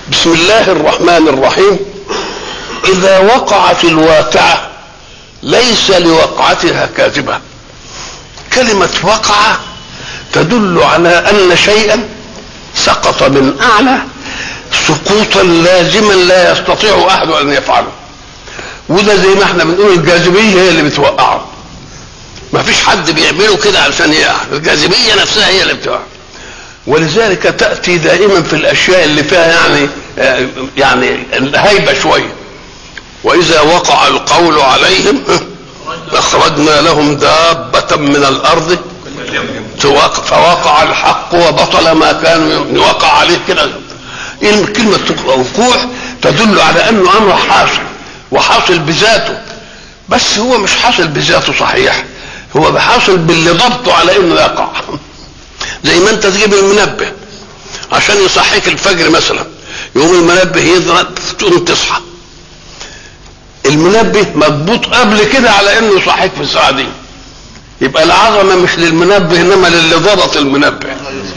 بسم الله الرحمن الرحيم إذا وقعت الواقعة ليس لوقعتها كاذبة كلمة وقع تدل على أن شيئا سقط من أعلى سقوطا لازما لا يستطيع أحد أن يفعله وده زي ما احنا بنقول الجاذبية هي اللي بتوقعه ما فيش حد بيعمله كده علشان يقع الجاذبية نفسها هي اللي بتوقع ولذلك تأتي دائما في الأشياء اللي فيها يعني يعني هيبة شوية وإذا وقع القول عليهم أخرجنا لهم دابة من الأرض فوقع الحق وبطل ما كانوا وقع عليه كده كلمة وقوع تدل على أنه أمر حاصل وحاصل بذاته بس هو مش حاصل بذاته صحيح هو حاصل باللي ضبطه على انه يقع زي ما انت تجيب المنبه عشان يصحيك الفجر مثلا يقوم المنبه يضرب تقوم تصحى المنبه مضبوط قبل كده على انه يصحيك في الساعه دي يبقى العظمه مش للمنبه انما للي ضبط المنبه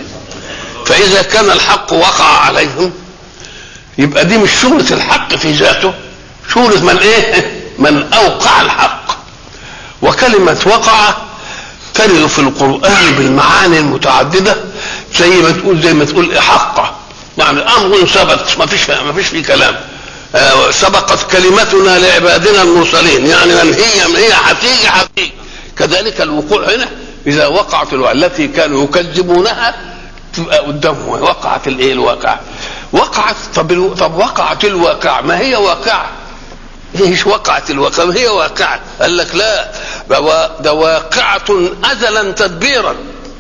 فاذا كان الحق وقع عليهم يبقى دي مش شغله الحق في ذاته شغله من ايه من اوقع الحق وكلمه وقع ترد في القران بالمعاني المتعدده زي ما تقول زي ما تقول حق يعني امر ثبت ما فيش ما فيش فيه كلام آه سبقت كلمتنا لعبادنا المرسلين يعني من هي من هي هتيجي هتيجي كذلك الوقوع هنا اذا وقعت التي كانوا يكذبونها تبقى قدامهم وقعت الايه الواقع وقعت طب الو... طب وقعت الواقع ما هي واقعه ايش وقعت الواقعه ما هي واقعه قال لك لا ده واقعه ازلا تدبيرا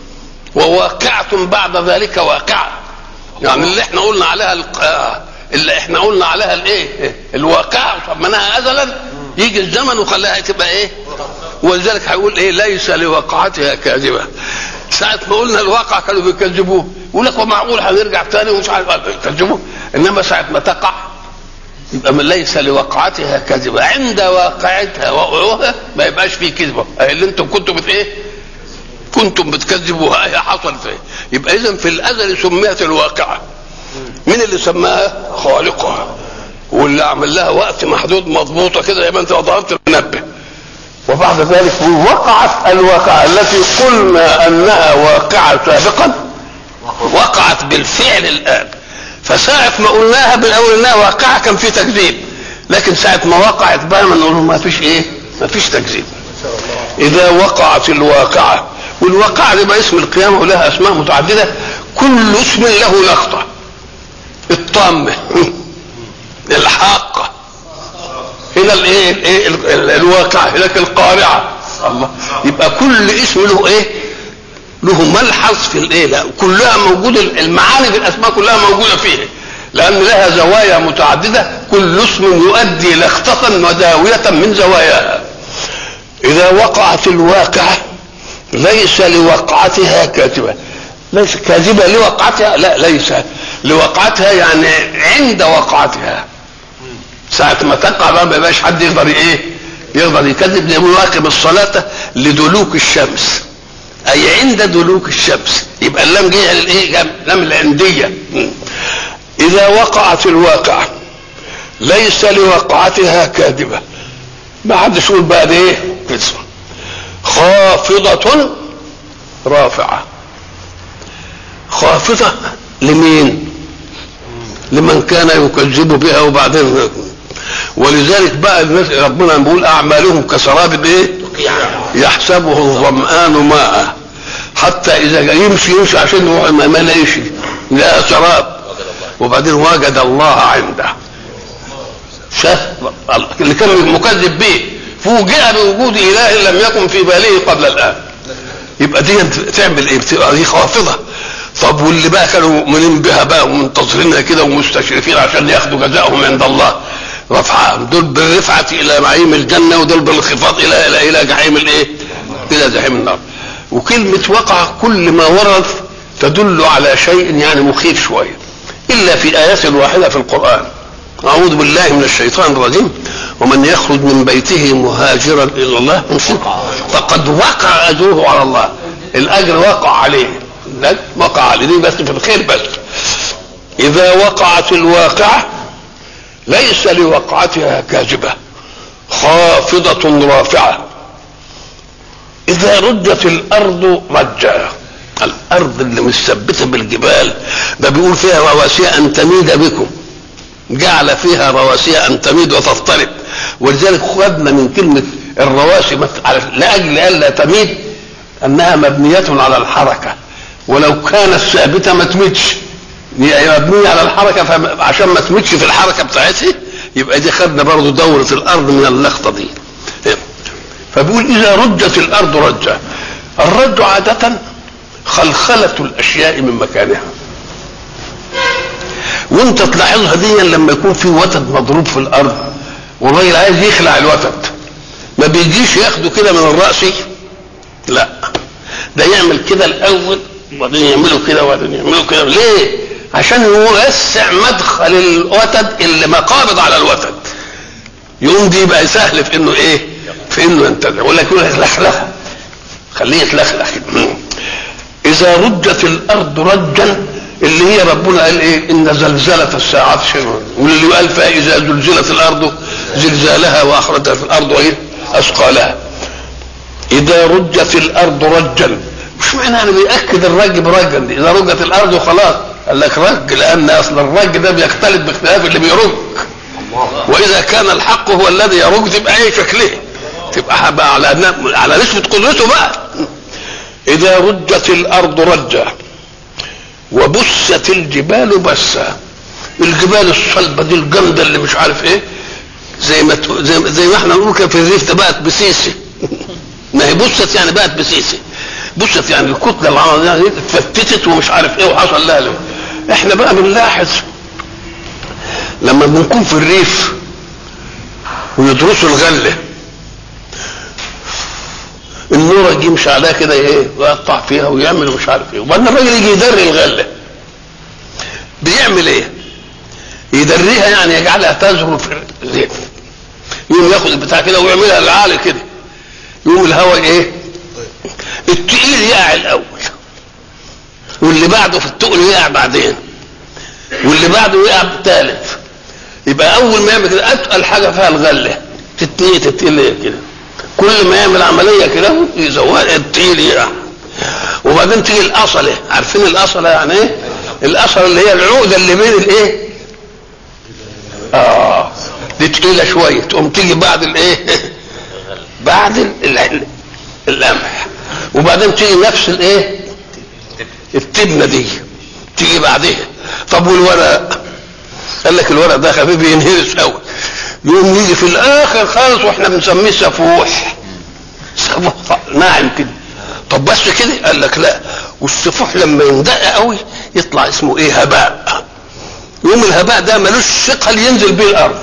وواقعه بعد ذلك واقعه يعني اللي احنا قلنا عليها اللي احنا قلنا عليها الايه الواقعه وسميناها ازلا يجي الزمن وخلاها تبقى ايه ولذلك هيقول ايه ليس لوقعتها كاذبه ساعة ما قلنا الواقع كانوا بيكذبوه يقول لك ومعقول هنرجع تاني ومش عارف يكذبوه انما ساعة ما تقع يبقى من ليس لوقعتها كذبة عند واقعتها وقعوها ما يبقاش فيه كذبة اللي انتم كنتم بت ايه كنتم بتكذبوها هي حصل فيه يبقى اذا في الازل سميت الواقعة مين اللي سماها خالقها واللي عمل لها وقت محدود مضبوطة كده زي ما انت ضربت المنبه وبعد ذلك وقعت الواقعة التي قلنا أنها واقعة سابقا وقعت بالفعل الآن فساعة ما قلناها بالأول أنها واقعة كان في تكذيب لكن ساعة ما وقعت بقى ما نقول ما فيش إيه ما فيش تكذيب إذا وقعت الواقعة والواقعة دي بقى اسم القيامة ولها أسماء متعددة كل اسم له لقطة الطامة الحاقة هنا الايه الايه الواقع هناك القارعه الله يبقى كل اسم له ايه له ملحظ في الايه لا كلها موجوده المعاني في الاسماء كلها موجوده فيه لان لها زوايا متعدده كل اسم يؤدي لخطة وداوية من زواياها إذا وقعت الواقعة ليس لوقعتها كاذبة ليس كاذبة لوقعتها لا ليس لوقعتها يعني عند وقعتها ساعة ما تقع بقى ما يبقاش حد يقدر ايه يقدر يكذب يقول واقم الصلاة لدلوك الشمس أي عند دلوك الشمس يبقى اللام جاية للإيه؟ لام العندية إذا وقعت الواقعة ليس لوقعتها كاذبة ما حدش يقول بقى ده إيه؟ كذبة خافضة رافعة خافضة لمين؟ لمن كان يكذب بها وبعدين ولذلك بقى الناس ربنا بيقول اعمالهم كسراب ايه يحسبه الظمآن ماء حتى اذا يمشي يمشي عشان ما, ما لاقيش لا سراب وبعدين وجد الله عنده شاف اللي كان مكذب به فوجئ بوجود اله لم يكن في باله قبل الان يبقى دي تعمل ايه بتبقى دي خافضه طب واللي بقى كانوا مؤمنين بها بقى ومنتظرينها كده ومستشرفين عشان ياخدوا جزاءهم عند الله رفعهم دول بالرفعة إلى نعيم الجنة ودول بالانخفاض إلى إلى إلى جحيم الإيه؟ إلى جحيم النار. وكلمة وقع كل ما ورد تدل على شيء يعني مخيف شوية إلا في آيات واحدة في القرآن. أعوذ بالله من الشيطان الرجيم ومن يخرج من بيته مهاجرا إلى الله فقد وقع أجره على الله. الأجر وقع عليه وقع عليه دي بس في الخير بس إذا وقعت الواقعة ليس لوقعتها كاذبة خافضة رافعة إذا رجت الأرض رجا الأرض اللي مثبتة بالجبال ده بيقول فيها رواسي أن تميد بكم جعل فيها رواسي أن تميد وتضطرب ولذلك خدنا من كلمة الرواسي لأجل ألا تميد أنها مبنية على الحركة ولو كانت ثابتة ما تميدش هي مبنية على الحركة فعشان ما تميدش في الحركة بتاعتها يبقى دي خدنا برضه دورة الأرض من اللخطة دي فبيقول إذا رجت الأرض رجة الرج عادة خلخلة الأشياء من مكانها وانت تلاحظها دي لما يكون في وتد مضروب في الارض والراجل عايز يخلع الوتد ما بيجيش ياخده كده من الراس لا ده يعمل كده الاول وبعدين يعمله كده وبعدين يعمله كده ليه عشان يوسع مدخل الوتد اللي مقابض على الوتد يقوم دي يبقى سهل في انه ايه في انه ينتزع يقول لك يقول لك لخلخه خليه يتلخلخ اذا رجت الارض رجا اللي هي ربنا قال ايه ان زلزله الساعات شيء واللي قال فاذا زلزلت الارض زلزالها واخرجت الارض ايه اثقالها اذا رجت الارض رجا مش معنى يعني بيأكد الرج برجا دي اذا رجت الارض خلاص قال لك رج لان اصل الرج ده بيختلف باختلاف اللي بيرج واذا كان الحق هو الذي يرج تبقى ايه شكله تبقى بقى على على نسبه قدرته بقى اذا رجت الارض رجا وبست الجبال بسا الجبال الصلبة دي الجامدة اللي مش عارف ايه زي ما زي, زي ما احنا نقول كده في الريف ده بقت بسيسي ما هي بست يعني بقت بسيسي بست يعني الكتلة العظيمة دي اتفتتت ومش عارف ايه وحصل لها ليه احنا بقى بنلاحظ لما بنكون في الريف ويدرسوا الغله النور يجي يمشي عليها كده ايه ويقطع فيها ويعمل مش عارف ايه وبعدين الراجل يجي يدري الغله بيعمل ايه؟ يدريها يعني يجعلها تزهر في الزيت يقوم ياخد البتاع كده ويعملها العالي كده يقوم الهواء ايه؟ التقيل يقع الاول واللي بعده في التقل يقع بعدين واللي بعده يقع بالثالث يبقى اول ما يعمل كده اتقل حاجه فيها الغله تتنيه تتقل كده كل ما يعمل عمليه كده يزود التقيل يقع وبعدين تيجي الاصله عارفين الاصله يعني ايه؟ الاصله اللي هي العقده اللي بين الايه؟ اه دي تقيله شويه تقوم تيجي بعد الايه؟ بعد القمح وبعدين تيجي نفس الايه؟ التبنه دي تيجي بعدها طب والورق؟ قال لك الورق ده خفيف ينهرس قوي يقوم يجي في الاخر خالص واحنا بنسميه سفوح سفوح ناعم كده طب بس كده قال لك لا والسفوح لما يندق قوي يطلع اسمه ايه هباء يقوم الهباء ده ملوش ثقل ينزل بيه الارض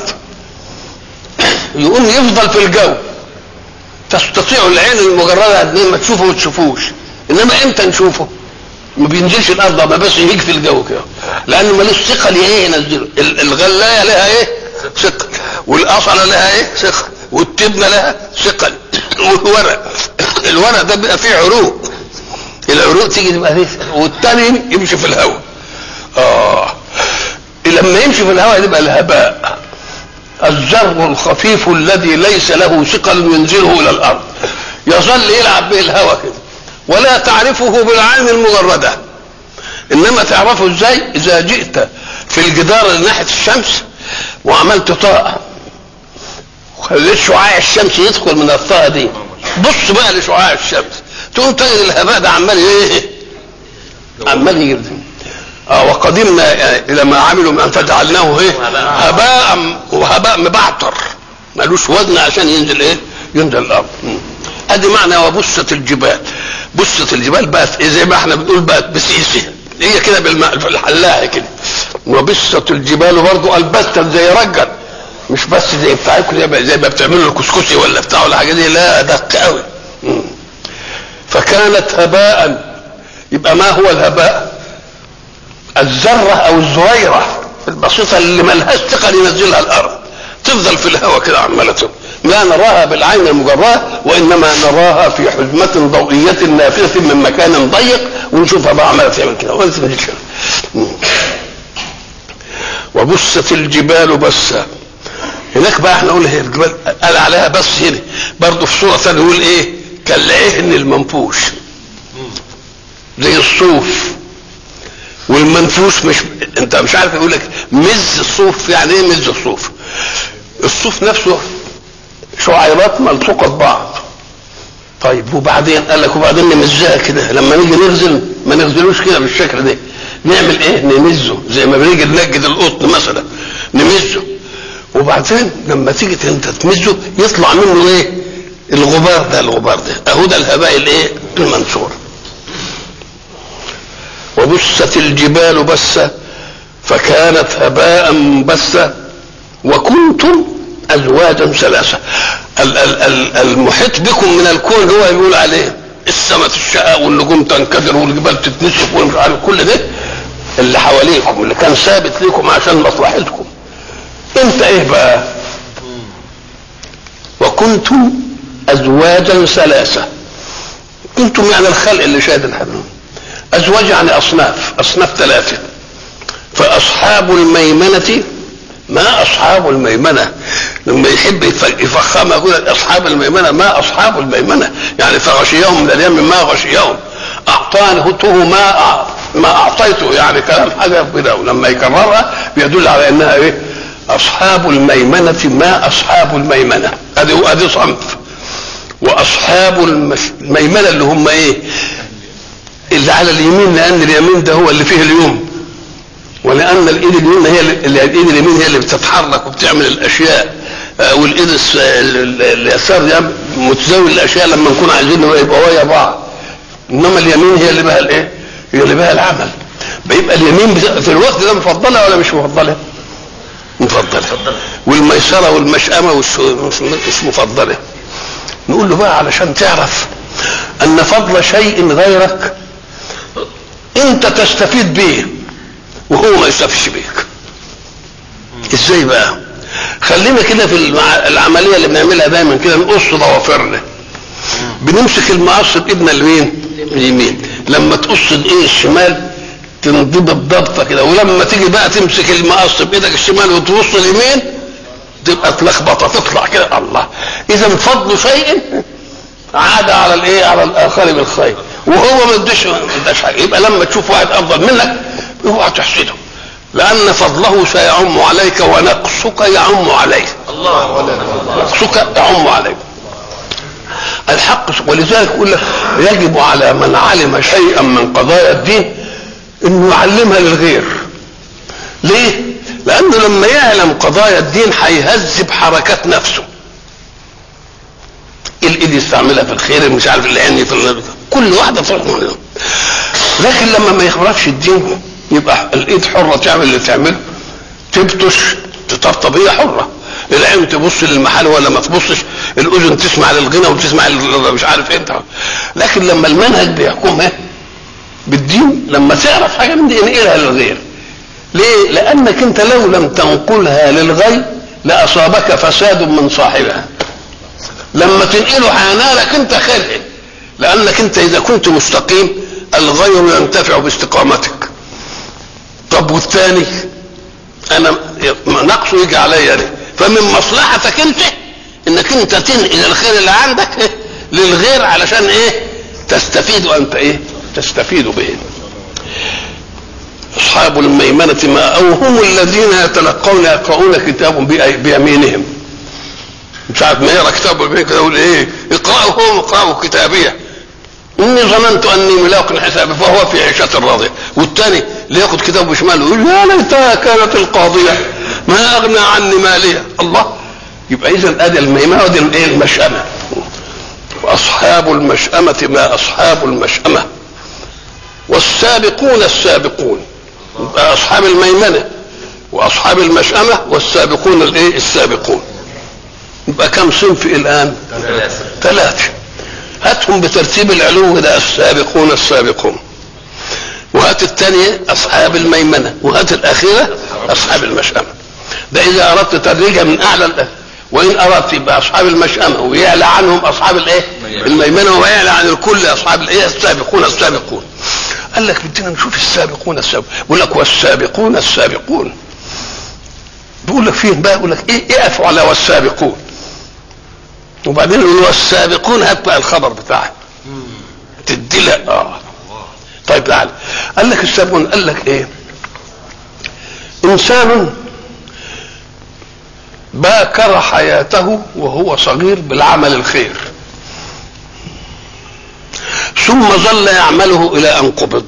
يقوم يفضل في الجو تستطيع العين المجرده قد ما تشوفه ما تشوفوش انما امتى نشوفه ما بينزلش الارض ما بس يهيج في الجو كده لانه ملوش ثقل ايه ينزله الغلايه لها ايه ثقل والاصله لها ايه ثقل والتبنه لها ثقل والورق الورق ده بيبقى فيه عروق العروق تيجي تبقى فيه والتاني يمشي في الهواء اه لما يمشي في الهواء يبقى الهباء الذر الخفيف الذي ليس له ثقل ينزله الى الارض يظل يلعب به الهواء كده ولا تعرفه بالعين المجرده انما تعرفه ازاي اذا جئت في الجدار ناحيه الشمس وعملت طاقه وخليت شعاع الشمس يدخل من الطاقه دي بص بقى لشعاع الشمس تقوم تجد الهباء ده عمال ايه عمال يجري اه وقدمنا الى ما عملوا من فجعلناه ايه هباء وهباء مبعتر ملوش وزن عشان ينزل ايه ينزل الارض ادي معنى وبست الجبال بست الجبال بقت إيه زي ما احنا بنقول بقت بسيسه هي كده بالماء في الحلاقه كده وبست الجبال برضه البست زي رجل مش بس زي بتاعكم زي, زي ما بتعملوا الكسكسي ولا بتاع ولا حاجه دي لا دق قوي فكانت هباء يبقى ما هو الهباء الذره او الزريره البسيطه اللي ملهاش ثقل ينزلها الارض تفضل في الهواء كده عماله لا نراها بالعين المجرده وانما نراها في حزمه ضوئيه نافذه من مكان ضيق ونشوفها بقى عماله تعمل كده ولا تنزل وبست الجبال بسا هناك بقى احنا نقول هي الجبال قال عليها بس هنا برضه في سوره ثانيه يقول ايه كالعهن المنفوش زي الصوف والمنفوش مش انت مش عارف يقول لك مز الصوف يعني ايه مز الصوف الصوف نفسه شعيرات ملصوقه ببعض طيب وبعدين قال لك وبعدين نمزها كده لما نيجي نغزل ما نغزلوش كده بالشكل ده نعمل ايه نمزه زي ما بنيجي ننجد القطن مثلا نمزه وبعدين لما تيجي انت تمزه يطلع منه ايه الغبار ده الغبار ده اهو ده الهباء الايه المنثور وبست الجبال بسا فكانت هباء منبثا وكنتم ازواجا ثلاثه ال- ال- ال- المحيط بكم من الكون هو يقول عليه السماء تشقق والنجوم تنكدر والجبال تتنسف ومش عارف كل ده اللي حواليكم اللي كان ثابت لكم عشان مصلحتكم انت ايه بقى وكنتم ازواجا ثلاثه كنتم يعني الخلق اللي شاهد الحمام ازواج يعني اصناف اصناف ثلاثه فاصحاب الميمنه ما اصحاب الميمنه لما يحب يف- يفخمها يقول لك اصحاب الميمنه ما اصحاب الميمنه يعني فغشيهم من اليم ما غشيهم اعطانه ما أع- ما اعطيته يعني كلام حاجه كده ولما يكررها بيدل على انها ايه اصحاب الميمنه ما اصحاب الميمنه ادي ادي صنف واصحاب المش- الميمنه اللي هم ايه اللي على اليمين لان اليمين ده هو اللي فيه اليوم ولان الايد اليمنى هي اللي الايد اليمين هي اللي بتتحرك وبتعمل الاشياء آه، والايد الس- ال- ال- اليسار دي متزاول الاشياء لما نكون عايزين يبقى ويا بعض انما اليمين هي اللي بها الايه؟ هي اللي بها العمل بيبقى اليمين بتا- في الوقت ده مفضله ولا مش مفضله؟ مفضله والميسره والمشأمه والش- مش مش مفضله نقول له بقى علشان تعرف ان فضل شيء غيرك انت تستفيد به وهو ما يستفيدش بيك ازاي بقى خلينا كده في المع- العمليه اللي بنعملها دايما كده نقص ضوافرنا بنمسك المقص بايدنا اليمين اليمين لما تقص بايد الشمال تنضبط ضبطه كده ولما تيجي بقى تمسك المقص بايدك الشمال وتبص اليمين تبقى تلخبطه تطلع كده الله اذا فضل شيء عاد على الايه على الاخر بالخير وهو ما اداش ما اداش حاجه يبقى لما تشوف واحد افضل منك اوعى تحسده لان فضله سيعم عليك ونقصك يعم عليه نقصك يعم عليك الحق ولذلك يقول لك يجب على من علم شيئا من قضايا الدين انه يعلمها للغير ليه لانه لما يعلم قضايا الدين هيهذب حركات نفسه الايد يستعملها في الخير مش عارف العين في ال- كل واحده فرق منهم لكن لما ما يخبركش الدين يبقى الايد حره تعمل اللي تعمله تبطش تطبطب هي حره العين تبص للمحل ولا ما تبصش الاذن تسمع للغنى وتسمع لل- مش عارف انت لكن لما المنهج بيحكمها بالدين لما تعرف حاجه من دي انقلها للغير ليه؟ لانك انت لو لم تنقلها للغير لاصابك فساد من صاحبها لما تنقله هينالك انت خير لانك انت اذا كنت مستقيم الغير ينتفع باستقامتك طب والثاني انا نقصه يجي عليا انا فمن مصلحتك انت انك انت تنقل الخير اللي عندك للغير علشان ايه تستفيد وانت ايه تستفيد به اصحاب الميمنه ما او هم الذين يتلقون يقرؤون كتابهم بأي- بيمينهم ساعة ما يقرا كتابه بيمينه كده يقول ايه اقرأوا هم اقرأوا كتابيه اني ظننت اني ملاق حسابي فهو في عيشة راضية والثاني اللي ياخد كتابه بشماله يقول يا ليتها كانت القاضية ما اغنى عني مالية الله يبقى اذا ادي الميمنة ودي الايه المشأمة واصحاب المشأمة ما اصحاب المشأمة والسابقون السابقون يبقى اصحاب الميمنة واصحاب المشأمة والسابقون الايه السابقون يبقى كم صنف الان ثلاثة هاتهم بترتيب العلو ده السابقون السابقون وهات الثانية أصحاب الميمنة وهات الأخيرة أصحاب المشأمة ده إذا أردت تدريجها من أعلى الأهل. وإن أردت يبقى أصحاب المشأمة ويعلى عنهم أصحاب الإيه؟ الميمنة ويعلى عن الكل أصحاب الإيه؟ السابقون السابقون قال لك بدنا نشوف السابقون السابقون بيقول لك والسابقون السابقون يقول لك فين بقى يقول لك ايه اقفوا على والسابقون وبعدين يقول والسابقون هات بقى الخبر بتاعه تدي لها اه طيب تعالى قال لك السابقون قال لك ايه انسان باكر حياته وهو صغير بالعمل الخير ثم ظل يعمله الى ان قبض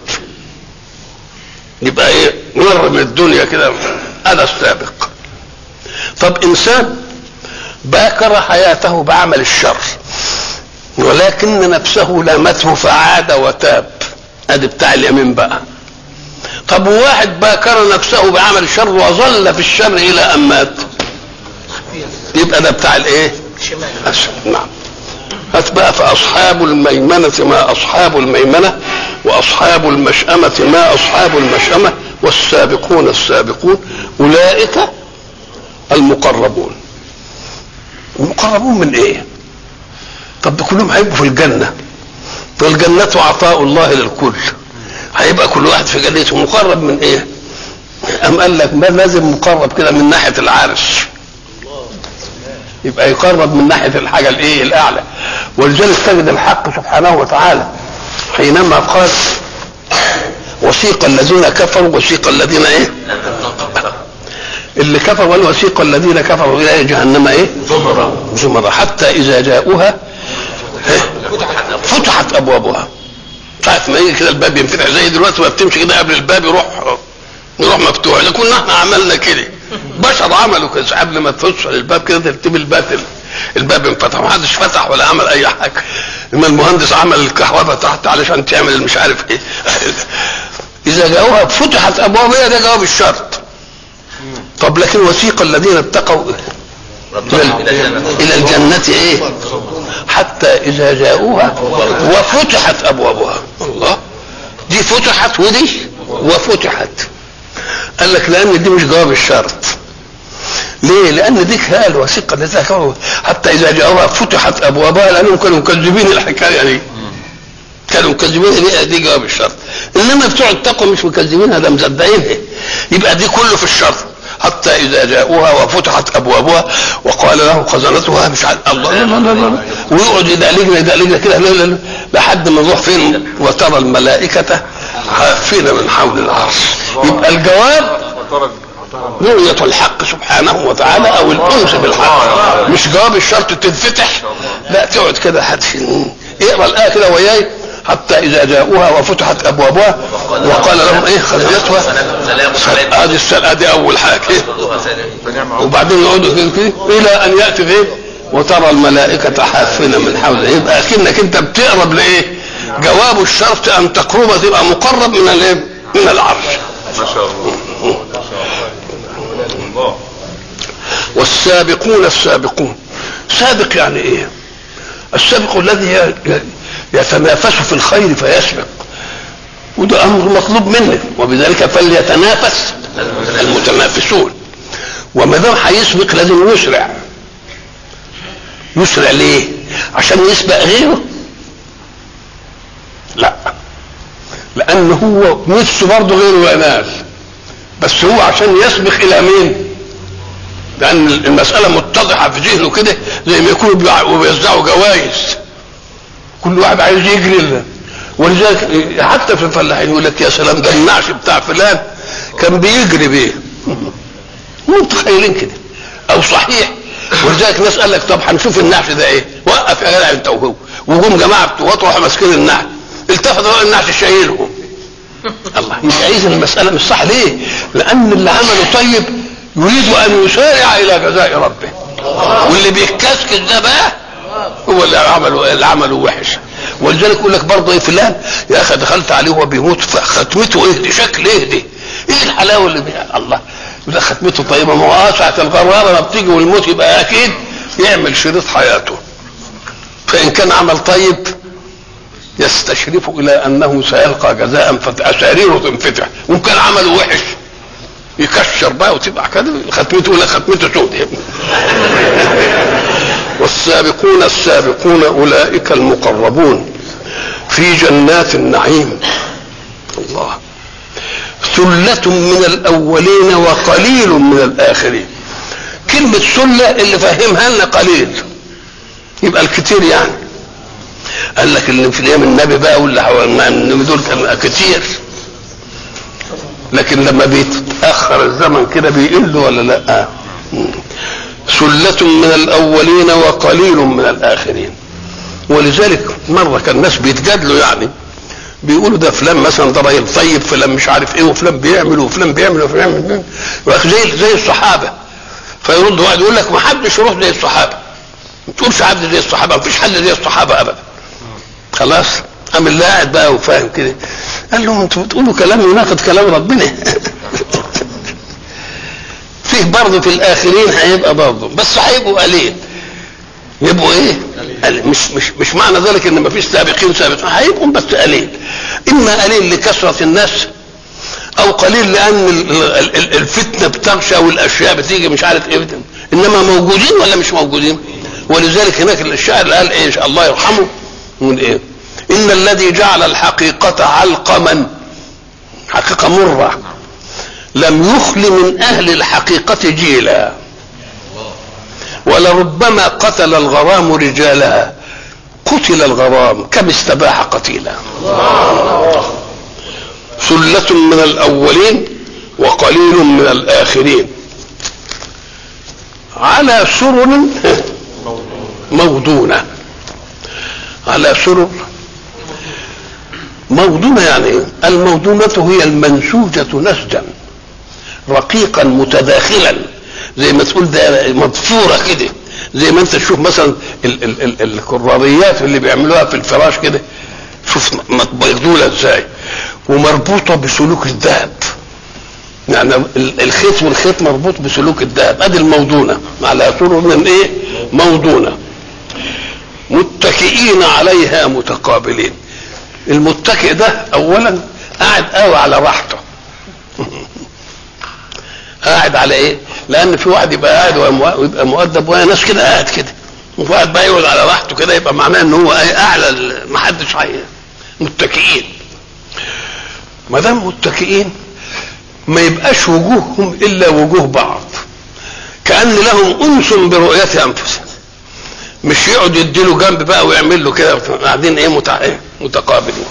يبقى ايه مر من الدنيا كده هذا السابق طب انسان باكر حياته بعمل الشر ولكن نفسه لامته فعاد وتاب ادي بتاع اليمين بقى طب واحد باكر نفسه بعمل الشر وظل في الشر الى ان مات يبقى ده بتاع الايه نعم هات بقى فاصحاب الميمنه ما اصحاب الميمنه واصحاب المشأمه ما اصحاب المشأمه والسابقون السابقون اولئك المقربون المقربون من ايه طب كلهم هيبقوا في الجنه والجنة عطاء الله للكل هيبقى كل واحد في جنته مقرب من ايه أم قال لك ما لازم مقرب كده من ناحية العرش يبقى يقرب من ناحية الحاجة الايه الأعلى ولذلك تجد الحق سبحانه وتعالى حينما قال وسيق الذين كفروا وسيق الذين ايه اللي كفروا قال وسيق الذين كفروا الى جهنم ايه زمرا زمرا حتى اذا جاءوها فتحت ابوابها ساعة ما يجي كده الباب ينفتح زي دلوقتي ما بتمشي كده قبل الباب يروح يروح مفتوح اذا كنا احنا عملنا كده بشر عملوا كده قبل ما تخش الباب كده ترتب الباب الباب انفتح ما حدش فتح ولا عمل اي حاجه اما المهندس عمل الكهرباء تحت علشان تعمل مش عارف ايه اذا جاءوها فتحت ابوابها ده جواب الشرط طب لكن وثيق الذين اتقوا الى الجنة ايه حتى اذا جاءوها وفتحت ابوابها الله دي فتحت ودي وفتحت قال لك لان دي مش جواب الشرط ليه؟ لأن ديك هي الوثيقة التي كفروا حتى إذا جاءوها فتحت أبوابها لأنهم كانوا مكذبين الحكاية دي. كانوا مكذبين دي, دي جواب الشرط. إنما بتوع التقوى مش مكذبينها ده مصدقينها. يبقى دي كله في الشرط. حتى اذا جاءوها وفتحت ابوابها وقال له خزنتها مش عارف الله لا لا لا ويقعد يدقلجنا يدقلجنا كده لا لا لا لحد ما نروح فين وترى الملائكة حافين من حول العرش يبقى الجواب رؤية الحق سبحانه وتعالى او الانس بالحق مش جواب الشرط تنفتح لا تقعد كده حد اقرا الايه كده وياي حتى اذا جاءوها وفتحت ابوابها وقال لهم ايه خزنتها ادي ادي اول حاجه وبعدين يقعدوا كده الى ان ياتي فين وترى الملائكة حافين من حوله يبقى اكنك انت بتقرب لايه؟ جواب الشرط ان تقرب تبقى مقرب من الايه؟ من العرش. ما شاء الله الله والسابقون السابقون سابق يعني ايه؟ السابق الذي يتنافس في الخير فيسبق وده امر مطلوب منه وبذلك فليتنافس المتنافسون وما دام هيسبق لازم يسرع يسرع ليه؟ عشان يسبق غيره؟ لا لان هو نفسه برضه غيره ينال بس هو عشان يسبق الى مين؟ لان المساله متضحه في ذهنه كده زي ما يكونوا بيوزعوا جوائز كل واحد عايز يجري له ولذلك حتى في الفلاحين يقول لك يا سلام ده النعش بتاع فلان كان بيجري بيه متخيلين كده او صحيح ولذلك ناس قال لك طب هنشوف النعش ده ايه وقف يا جدع انت وهو وجم جماعه بتوعات راحوا ماسكين النعش التفتوا النعش شايلهم الله يبقى اذا المساله مش صح ليه؟ لان اللي عمله طيب يريد ان يسارع الى جزاء ربه واللي بيتكسكس ده بقى هو اللي عمله اللي عمله وحش ولذلك يقول لك برضه ايه فلان يا اخي دخلت عليه وهو بيموت ختمته ايه دي شكل ايه دي ايه الحلاوه اللي بيها الله يقول ختمته طيبه ما هو ساعه الغراره ما بتيجي والموت يبقى اكيد يعمل شريط حياته فان كان عمل طيب يستشرف الى انه سيلقى جزاء فاساريره تنفتح وان كان عمله وحش يكشر بقى وتبقى كده ختمته ولا ختمته سود والسابقون السابقون اولئك المقربون في جنات النعيم الله ثلة من الأولين وقليل من الآخرين كلمة سلة اللي فهمها لنا قليل يبقى الكتير يعني قال لك اللي في ايام النبي بقى واللي حوالينا النبي دول كان كتير لكن لما بيتاخر الزمن كده بيقل ولا لا سلة من الاولين وقليل من الاخرين ولذلك مره كان الناس بيتجادلوا يعني بيقولوا ده فلان مثلا ده راجل طيب فلان مش عارف ايه وفلان بيعمل وفلان بيعمل وفلان بيعمل زي زي الصحابه فيرد واحد يقول لك ما حدش يروح زي الصحابه ما تقولش حد زي الصحابه ما فيش حد زي الصحابه ابدا خلاص قام اللي قاعد بقى وفاهم كده قال لهم انتوا بتقولوا كلام يناقض كلام ربنا فيه برضه في الاخرين هيبقى برضه بس هيبقوا قليل يبقوا ايه؟ قليل. مش مش مش معنى ذلك ان ما فيش سابقين سابقين هيبقوا بس قليل اما قليل لكثره الناس او قليل لان الفتنه بتغشى والاشياء بتيجي مش عارف ايه انما موجودين ولا مش موجودين؟ ولذلك هناك الشاعر قال ايه الله يرحمه من ايه؟ ان الذي جعل الحقيقه علقما حقيقه مره لم يخل من اهل الحقيقه جيلا ولربما قتل الغرام رجالها قتل الغرام كم استباح قتيلا ثلة من الأولين وقليل من الآخرين على سرر موضونة على سرر موضونة يعني ايه؟ الموضونة هي المنسوجة نسجا رقيقا متداخلا زي ما تقول ده مضفوره كده زي ما انت تشوف مثلا ال ال ال الكراريات اللي بيعملوها في الفراش كده شوف مقبوله ازاي ومربوطه بسلوك الذهب يعني الخيط والخيط مربوط بسلوك الذهب ادي الموضونه على سرر من ايه موضونه متكئين عليها متقابلين المتكئ ده اولا قاعد قوي على راحته قاعد على ايه لان في واحد يبقى قاعد ويبقى مؤدب وهي ناس كده قاعد كده وفي واحد بقى يقعد على راحته كده يبقى معناه ان هو اعلى ما حدش متكئين ما دام متكئين ما يبقاش وجوههم الا وجوه بعض كان لهم انس برؤيه انفسهم مش يقعد يديله جنب بقى ويعمل له كده قاعدين ايه متقابلين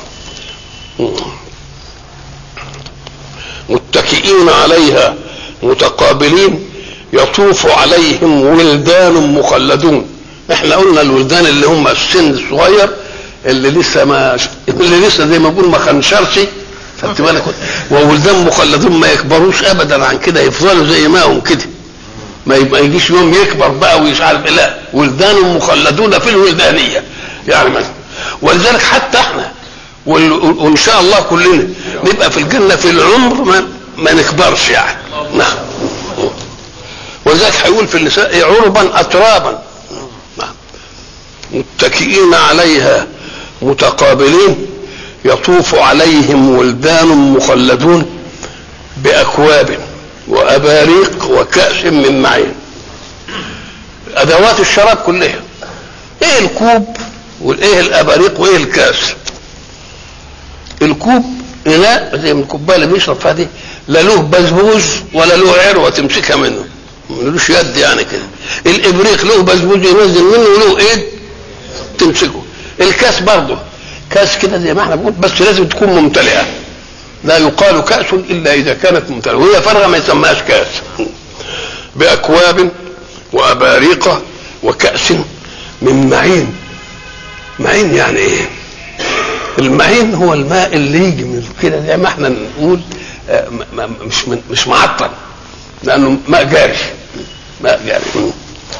متكئين عليها متقابلين يطوف عليهم ولدان مخلدون احنا قلنا الولدان اللي هم السن الصغير اللي لسه ما اللي لسه زي ما بقول ما خنشرش خدت بالك وولدان مخلدون ما يكبروش ابدا عن كده يفضلوا زي ما هم كده ما يبقى يجيش يوم يكبر بقى ومش عارف لا ولدان مخلدون في الولدانيه يعني مثلا ولذلك حتى احنا وان شاء الله كلنا نبقى في الجنه في العمر ما, ما نكبرش يعني نعم ولذلك هيقول في النساء عربا اترابا متكئين عليها متقابلين يطوف عليهم ولدان مخلدون باكواب واباريق وكاس من معين ادوات الشراب كلها ايه الكوب وايه الاباريق وايه الكاس الكوب اناء زي من الكوبايه اللي بيشرب فيها دي لا له بزبوز ولا له عروه تمسكها منه ملوش يد يعني كده الابريق له بزبوز ينزل منه وله ايد تمسكه الكاس برضه كاس كده زي ما احنا بنقول بس لازم تكون ممتلئه لا يقال كأس إلا إذا كانت ممتلئة وهي فارغة ما يسماش كأس بأكواب وأباريق وكأس من معين معين يعني إيه؟ المعين هو الماء اللي يجي من كده زي ما احنا نقول مش مش معطل لأنه ماء جاري ماء جاري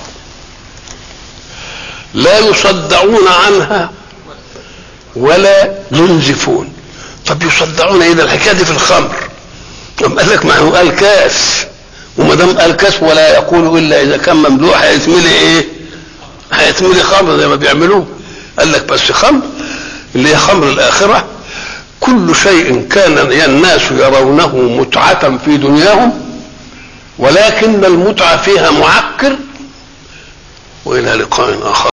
لا يصدعون عنها ولا ينزفون طب يصدعون ايه ده الحكايه دي في الخمر طب قال لك ما هو قال كاس وما دام قال كاس ولا يقول الا اذا كان مملوء هيتملي ايه؟ هيتملي خمر زي ما بيعملوه قال لك بس خمر اللي هي خمر الاخره كل شيء كان الناس يرونه متعة في دنياهم ولكن المتعة فيها معكر وإلى لقاء آخر